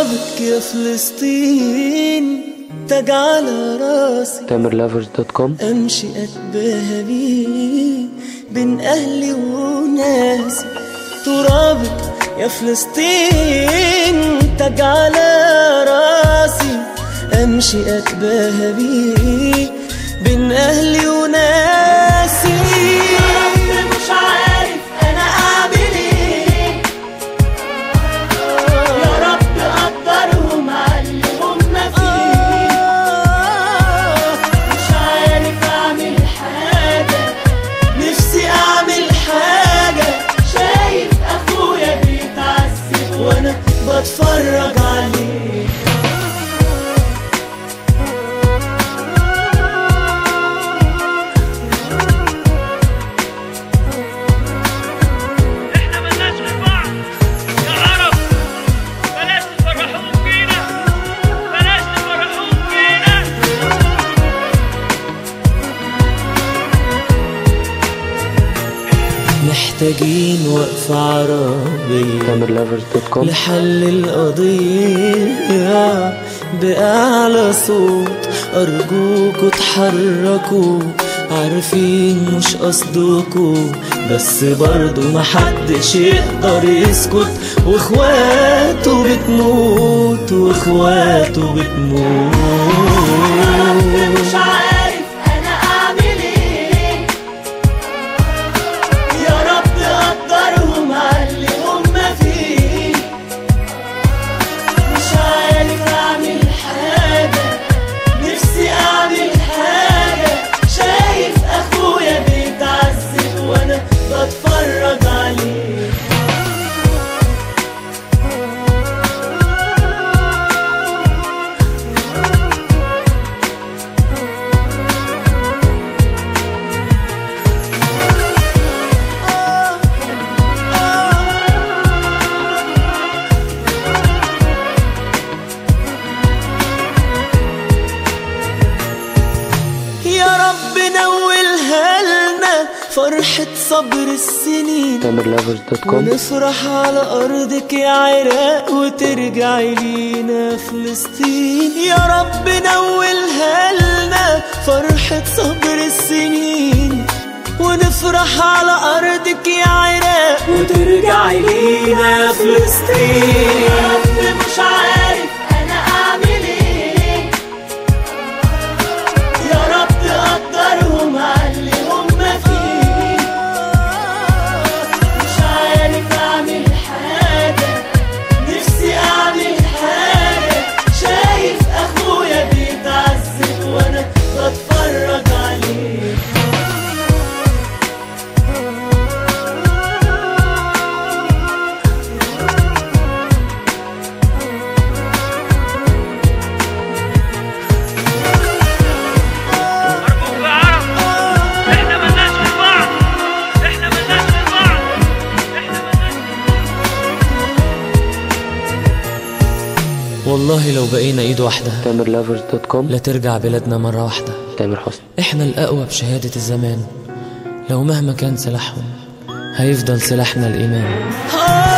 ترابك يا فلسطين تاج على راسي tamerlovers.com امشي اتباهى بيه بين اهلي وناسي ترابك يا فلسطين تاج على راسي امشي اتباهى بيه بين اهلي وناسي مش عارف انا اعمل ايه يا رب قدرهم على اللي هم فيه مش عارف اعمل حاجة نفسي اعمل حاجة شايف اخويا بيتعذب وانا بتفرج عليه احنا ملناش غير بعض يا عرب بلاش تفرحوهم فينا بلاش تفرحوهم فينا محتاجين وقفة عربية tamerlovers.com لحل القضية بأعلى صوت أرجوكوا اتحركوا عارفين مش قصدكوا بس برضو محدش يقدر يسكت واخواته بتموت واخواته بتموت مش عارف انا اعمل ايه يا رب قدرهم على اللي هم فيه مش عارف اعمل حاجة نفسي اعمل حاجة شايف اخويا بيتعذب وانا بتفرج عليه يا رب نولها لنا فرحة صبر السنين tamerlovers.com ونفرح على أرضك يا عراق وترجعي لينا فلسطين يا رب نولها لنا فرحة صبر السنين ونفرح على أرضك يا عراق وترجعي لينا فلسطين يا رب مش عارف أنا أعمل إيه يا رب قدرهم على اللي هم فيه مش عارف اعمل حاجة نفسي اعمل حاجة شايف اخويا بيتعذب وانا بتفرج عليه ارجوك يا عرب احنا ملناش غير بعض احنا ملناش غير بعض احنا ملناش والله لو بقينا ايد واحدة tamerlovers.com لا ترجع بلادنا مرة واحدة تامر حسني احنا الأقوى بشهادة الزمان لو مهما كان سلاحهم هيفضل سلاحنا الإيمان